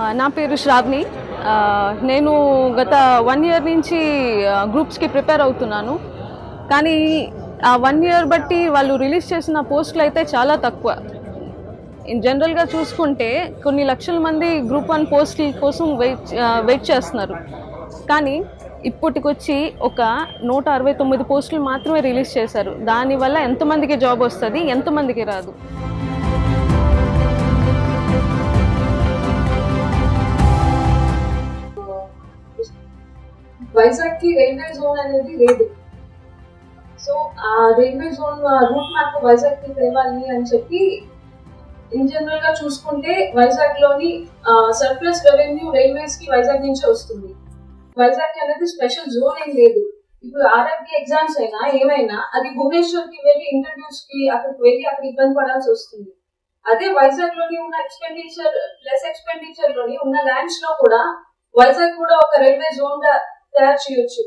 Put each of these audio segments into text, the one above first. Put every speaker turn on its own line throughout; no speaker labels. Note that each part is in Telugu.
నా పేరు శ్రావ్ని ఆ, నేను గత వన్ ఇయర్ నుంచి గ్రూప్స్కి ప్రిపేర్ అవుతున్నాను కానీ ఆ వన్ ఇయర్ బట్టి వాళ్ళు రిలీజ్ చేసిన పోస్టులు అయితే చాలా తక్కువ ఇన్ జనరల్గా చూసుకుంటే కొన్ని లక్షల మంది గ్రూప్ వన్ పోస్టుల కోసం వెయిట్ వెయిట్ చేస్తున్నారు కానీ ఇప్పటికొచ్చి ఒక నూట అరవై తొమ్మిది పోస్టులు మాత్రమే రిలీజ్ చేశారు దానివల్ల ఎంతమందికి జాబ్ వస్తుంది ఎంతమందికి రాదు
వైజాగ్ కి రైల్వే జోన్ అనేది లేదు సో ఆ railway zone route map Vizag కి తేవాలి అని చెప్పి ఇన్ జనరల్ గా చూసుకుంటే వైజాగ్ లోని సర్ప్లస్ రెవెన్యూ రైల్వేస్ కి వైజాగ్ నుంచి వస్తుంది వైజాగ్ కి అనేది స్పెషల్ జోన్ ఏం లేదు ఇప్పుడు ఆర్ఆర్బి ఎగ్జామ్స్ అయినా ఏమైనా అది భువనేశ్వర్ కి వెళ్ళి ఇంటర్వ్యూస్ కి అక్కడికి వెళ్ళి అక్కడ ఇబ్బంది పడాల్సి వస్తుంది అదే వైజాగ్ లోని ఉన్న ఎక్స్పెండిచర్ ప్లస్ ఎక్స్పెండిచర్ లోని ఉన్న ల్యాండ్స్ లో కూడా వైజాగ్ కూడా ఒక రైల్వే జోన్ గా తయారు చేయొచ్చు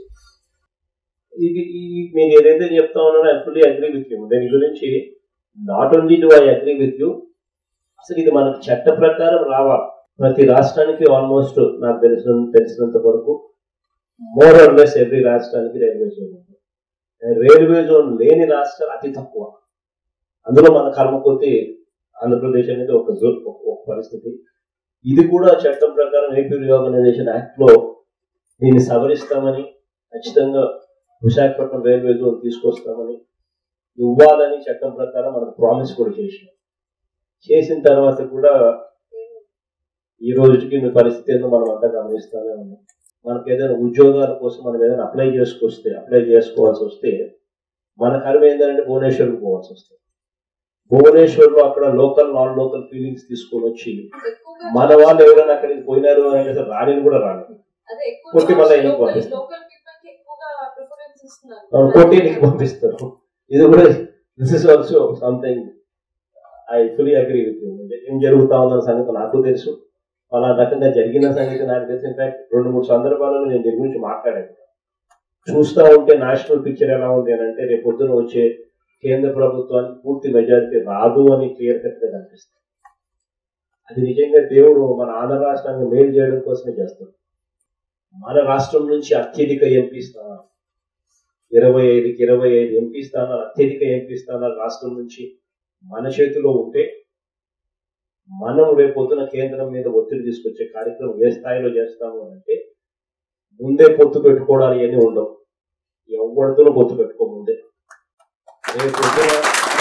ఇది ఈ- మీరు ఏదైతే చెప్తా ఉన్నారో I fully agree with you దీని గురించి not only do I agree with you అసలు ఇది మనకు చట్ట ప్రకారం రావాలి ప్రతి రాష్ట్రానికి ఆల్మోస్ట్ నాకు తెలిసిన తెలిసినంత వరకు మోర్ ఆర్ లెస్ ఎవ్రీ రాష్ట్రానికి రైల్వే జోన్ ఉంది రైల్వే జోన్ లేని రాష్ట్రాలు అతి తక్కువ అందులో మన కర్మకొద్ది ఆంధ్రప్రదేశ్ అనేది ఒక జోన్ ఒక- ఒక పరిస్థితి ఇది కూడా చట్టం ప్రకారం ఏపీ రీఆర్గనైజేషన్ యాక్ట్ లో దీన్ని సవరిస్తామని ఖచ్చితంగా విశాఖపట్నం రైల్వే జోన్ తీసుకొస్తామని ఇవ్వాలని చట్టం ప్రకారం మనకు ప్రామిస్ కూడా చేసినాం చేసిన తర్వాత కూడా ఈ రోజుకి మీ పరిస్థితి ఏందో మనం అంతా గమనిస్తూనే ఉన్నాం మనకి ఏదైనా ఉద్యోగాల కోసం మనం ఏదైనా అప్లై చేసుకొస్తే అప్లై చేసుకోవాల్సి వస్తే మన కర్మ ఏంటంటే భువనేశ్వర్కి పోవాల్సి వస్తుంది భువనేశ్వర్లో అక్కడ లోకల్ నాన్ లోకల్ ఫీలింగ్స్ తీసుకొని వచ్చి
ఎక్కువగా
మన వాళ్ళు ఎవరైనా అక్కడికి పోయినారు అని అసలు రాని కూడా రాలేదు
అదే ఎక్కువ
కొట్టి మళ్ళీ ఇంటికి పంపిస్తారు.
లోకల్ పీపుల్ కి ఎక్కువగా ప్రిఫరెన్స్ ఇస్తున్నారు
అవును, కొట్టింటికి పంపిస్తారు ఇది కూడా this is also something I fully agree with ఏం జరుగుతా ఉన్న సంగతి నాకు తెలుసు అలా రకంగా జరిగిన సంగతి నాకు తెలుసు ఇన్ఫాక్ట్ రెండు మూడు సందర్భాలలో నేను దీని గురించి మాట్లాడాను చూస్తా ఉంటే నేషనల్ పిక్చర్ ఎలా ఉంది అని అంటే రేపు పొద్దున వచ్చే కేంద్ర ప్రభుత్వానికి పూర్తి మెజారిటీ రాదు అని క్లియర్ కట్ గా కనిపిస్తుంది అది నిజంగా దేవుడు మన ఆంధ్ర రాష్ట్రాన్ని మేలు చేయడం కోసమే చేస్తాడు మన రాష్ట్రం నుంచి అత్యధిక ఎంపీ స్థానాలు ఇరవై ఐదుకి ఇరవై ఐదు ఎంపీ స్థానాలు అత్యధిక ఎంపీ స్థానాలు రాష్ట్రం నుంచి మన చేతిలో ఉంటే మనం రేపు పొద్దున కేంద్రం మీద ఒత్తిడి తీసుకొచ్చే కార్యక్రమం ఏ స్థాయిలో చేస్తాము అని అంటే ముందే పొత్తు పెట్టుకోవడాలు ఇవన్నీ ఉండవు ఎవరితోనూ పొత్తు పెట్టుకో ముందే రేపు పొద్దున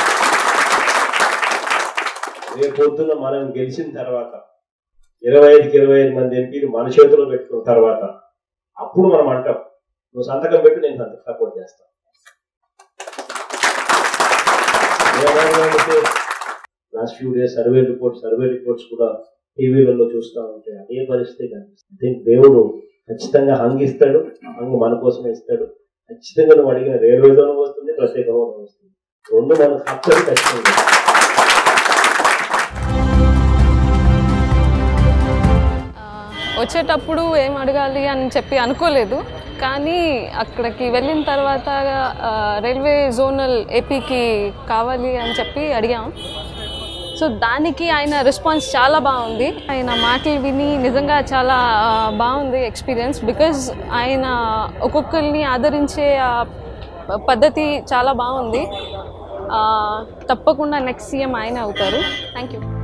రేపు పొద్దున మనం గెలిచిన తర్వాత ఇరవై ఐదుకి ఇరవై ఐదు మంది ఎంపీలు మన చేతిలో పెట్టుకున్న తర్వాత అప్పుడు మనం అంటాం నువ్వు సంతకం పెట్టి నేను సంతకం సపోర్ట్ చేస్తాను last few days survey reports survey reports కూడా టీవీలలో చూస్తూ ఉంటే అదే పరిస్థితి కనిపిస్తుంది దీనికి దేవుడు ఖచ్చితంగా హంగిస్తాడు హంగు మన కోసమే ఇస్తాడు ఖచ్చితంగా నువ్వు అడిగిన రైల్వేలోనూ వస్తుంది ప్రత్యేక హోదా వస్తుంది రెండు మన హక్కులు ఖచ్చితంగా
ఆ, వచ్చేటప్పుడు ఏం అడగాలి అని చెప్పి అనుకోలేదు కానీ అక్కడికి వెళ్ళిన తర్వాత ఆ, రైల్వే జోనల్ ఏపీకి కావాలి అని చెప్పి అడిగాం సో దానికి ఆయన రెస్పాన్స్ చాలా బాగుంది ఆయన మాటలు విని నిజంగా చాలా ఆ, బాగుంది ఎక్స్పీరియన్స్ బికాజ్ ఆయన ఒక్కొక్కరిని ఆదరించే ఆ పద్ధతి చాలా బాగుంది ఆ, తప్పకుండా నెక్స్ట్ సీఎం ఆయన అవుతారు థ్యాంక్ యూ